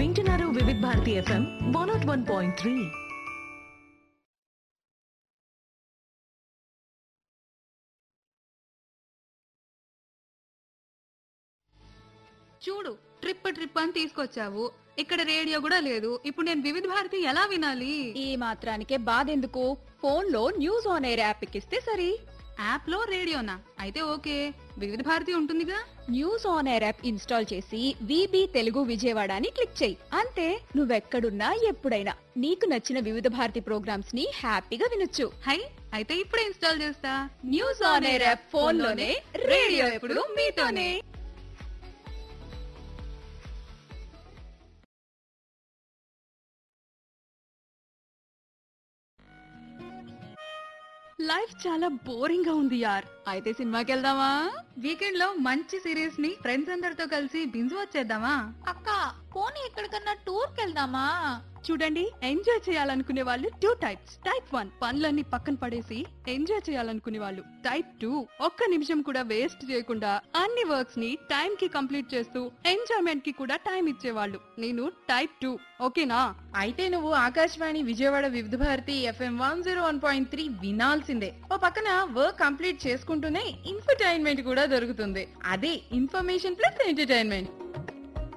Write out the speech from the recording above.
వింటున్నారు Vividh Bharati FM one nought one point three చూడు trip trip అని తీసుకొచ్చావు ఇక్కడ రేడియో కూడా లేదు ఇప్పుడు నేను వివిధ భారతి ఎలా వినాలి ఈ మాత్రానికే బాధెందుకు ఫోన్ లో న్యూస్ ఆన్ ఎయిర్ యాప్ ఎక్కిస్తే సరి యాప్ లో రేడియోనా అయితే ఓకే వివిధ భారతి ఉంటుందిగా news on air app install చేసి విబి తెలుగు విజయవాడ అని క్లిక్ చేయి అంతే నువ్వెక్కడున్నా ఎప్పుడైనా నీకు నచ్చిన వివిధ భారతి ప్రోగ్రామ్స్ ని హ్యాపీగా వినొచ్చు హై అయితే ఇప్పుడే ఇన్స్టాల్ చేస్తా news on air app phone లోనే రేడియో ఎప్పుడు మీతోనే లైఫ్ చాలా బోరింగ్ గా ఉంది యార్ అయితే సినిమాకి వెళ్దామా వీకెండ్ లో మంచి సిరీస్ ని ఫ్రెండ్స్ అందరితో కలిసి బింజు వచ్చేద్దామా అక్క పోనీ ఎక్కడికన్నా టూర్ వెళ్దామా చూడండి ఎంజాయ్ చేయాలనుకునే వాళ్ళు టూ టైప్స్ టైప్ వన్ పనులన్నీ పక్కన పడేసి ఎంజాయ్ చేయాలనుకునే వాళ్ళు టైప్ టూ ఒక్క నిమిషం కూడా వేస్ట్ చేయకుండా అన్ని వర్క్స్ ని టైం కి కంప్లీట్ చేస్తూ ఎంజాయ్మెంట్ కి కూడా టైం ఇచ్చేవాళ్ళు నేను టైప్ టూ ఓకేనా అయితే నువ్వు Akashvani Vijayawada Vividh Bharati FM one zero one point three వినాల్సిందే ఓ పక్కన వర్క్ కంప్లీట్ చేసుకుంటూనే ఇన్ఫర్టైన్మెంట్ కూడా దొరుకుతుంది అదే ఇన్ఫర్మేషన్ ప్లస్ ఎంటర్టైన్మెంట్